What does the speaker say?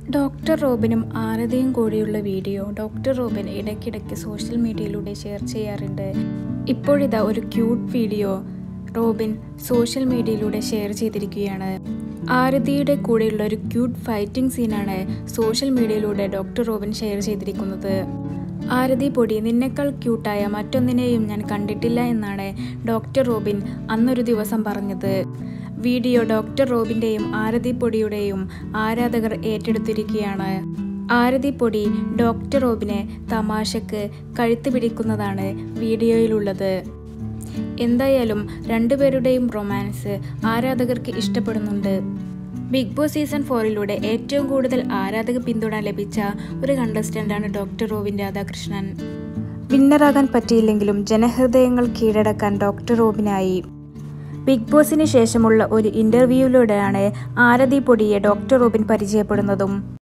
doctor റോബിനും ആരതിയും കൂടിയുള്ള വീഡിയോ ഡോക്ടർ റോബിൻ ഇടയ്ക്കിടയ്ക്ക് സോഷ്യൽ മീഡിയയിലൂടെ ഷെയർ ചെയ്യാറുണ്ട് ഇപ്പോഴിതാ ഒരു ക്യൂട്ട് വീഡിയോ റോബിൻ സോഷ്യൽ മീഡിയയിലൂടെ ഷെയർ ചെയ്തിരിക്കുകയാണ് ആരതിയുടെ കൂടെയുള്ള ഒരു ക്യൂട്ട് ഫൈറ്റിംഗ് സീനാണ് സോഷ്യൽ മീഡിയയിലൂടെ ഡോക്ടർ റോബിൻ ഷെയർ ചെയ്തിരിക്കുന്നത് ആരതി പൊടി നിന്നേക്കാൾ ക്യൂട്ടായ മറ്റൊന്നിനെയും ഞാൻ കണ്ടിട്ടില്ല എന്നാണ് ഡോക്ടർ റോബിൻ അന്നൊരു ദിവസം പറഞ്ഞത് വീഡിയോ ഡോക്ടർ റോബിൻ്റെയും ആരതി പൊടിയുടെയും ആരാധകർ ഏറ്റെടുത്തിരിക്കുകയാണ് ആരതി പൊടി ഡോക്ടർ റോബിനെ തമാശക്ക് കഴുത്ത് പിടിക്കുന്നതാണ് വീഡിയോയിലുള്ളത് എന്തായാലും രണ്ടുപേരുടെയും റൊമാൻസ് ആരാധകർക്ക് ഇഷ്ടപ്പെടുന്നുണ്ട് ബിഗ് ബോസ് സീസൺ ഫോറിലൂടെ ഏറ്റവും കൂടുതൽ ആരാധക പിന്തുണ ലഭിച്ച ഒരു കണ്ടസ്റ്റൻ്റാണ് ഡോക്ടർ റോബിൻ രാധാകൃഷ്ണൻ വിന്നറാകാൻ പറ്റിയില്ലെങ്കിലും ജനഹൃദയങ്ങൾ കീഴടക്കാൻ ഡോക്ടർ റോബിനായി ബിഗ് ബോസിന് ശേഷമുള്ള ഒരു ഇൻ്റർവ്യൂവിലൂടെയാണ് ആരതി പൊടിയെ ഡോക്ടർ റോബിൻ പരിചയപ്പെടുന്നതും